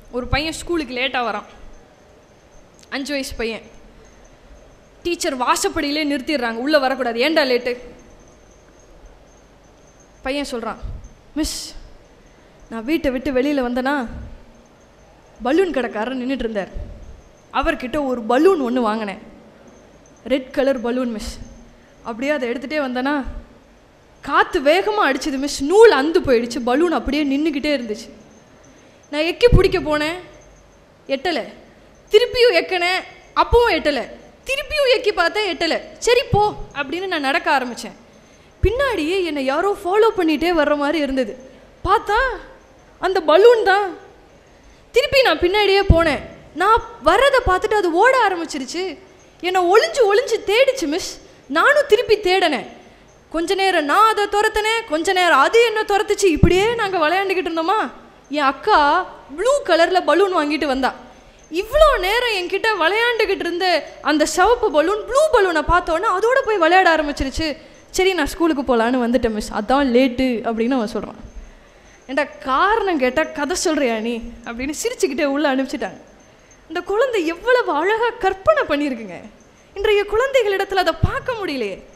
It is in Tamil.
ஒரு பையன் ஸ்கூலுக்கு லேட்டாக வரான் அஞ்சு வயசு பையன் டீச்சர் வாசப்படியிலே நிறுத்திடுறாங்க உள்ளே வரக்கூடாது ஏன்டா லேட்டு பையன் சொல்கிறான் மிஸ் நான் வீட்டை விட்டு வெளியில் வந்தேனா பலூன் கடைக்காரர் நின்றுட்டு இருந்தார் அவர்கிட்ட ஒரு பலூன் ஒன்று வாங்கினேன் ரெட் கலர் பலூன் மிஸ் அப்படியே அதை எடுத்துகிட்டே வந்தேனா காற்று வேகமாக அடிச்சது மிஸ் நூல் அந்து போயிடுச்சு பலூன் அப்படியே நின்றுக்கிட்டே இருந்துச்சு நான் எக்கி பிடிக்க போனேன் எட்டலை திருப்பியும் எக்கினேன் அப்பவும் எட்டலை திருப்பியும் எக்கி பார்த்தேன் எட்டலை சரி போ அப்படின்னு நான் நடக்க ஆரம்பித்தேன் பின்னாடியே என்னை யாரோ ஃபாலோ பண்ணிகிட்டே வர்ற மாதிரி இருந்தது பார்த்தா அந்த பலூன் தான் திருப்பி நான் பின்னாடியே போனேன் நான் வர்றதை பார்த்துட்டு அது ஓட ஆரம்பிச்சிருச்சு என்னை ஒளிஞ்சு ஒளிஞ்சு தேடிச்சு மிஸ் நானும் திருப்பி தேடினேன் கொஞ்ச நேரம் நான் அதை துரத்தினேன் கொஞ்ச நேரம் அது என்ன துரத்துச்சு இப்படியே நாங்கள் விளையாண்டுக்கிட்டு இருந்தோமா என் அக்கா ப்ளூ கலரில் பலூன் வாங்கிட்டு வந்தா இவ்வளோ நேரம் என்கிட்ட விளையாண்டுக்கிட்டு இருந்த அந்த சிவப்பு பலூன் ப்ளூ பலூனை பார்த்தோன்னே அதோட போய் விளையாட ஆரம்பிச்சிருச்சு சரி நான் ஸ்கூலுக்கு போகலான்னு வந்துட்டேன் மிஸ் அதான் லேட்டு அப்படின்னு அவன் சொல்கிறான் ஏண்டா காரணம் கேட்டால் கதை சொல்கிறியா நீ அப்படின்னு சிரிச்சுக்கிட்டே உள்ளே அனுப்பிச்சிட்டாங்க இந்த குழந்தை எவ்வளவு அழகாக கற்பனை பண்ணியிருக்குங்க இன்றைய குழந்தைகளிடத்தில் அதை பார்க்க முடியலையே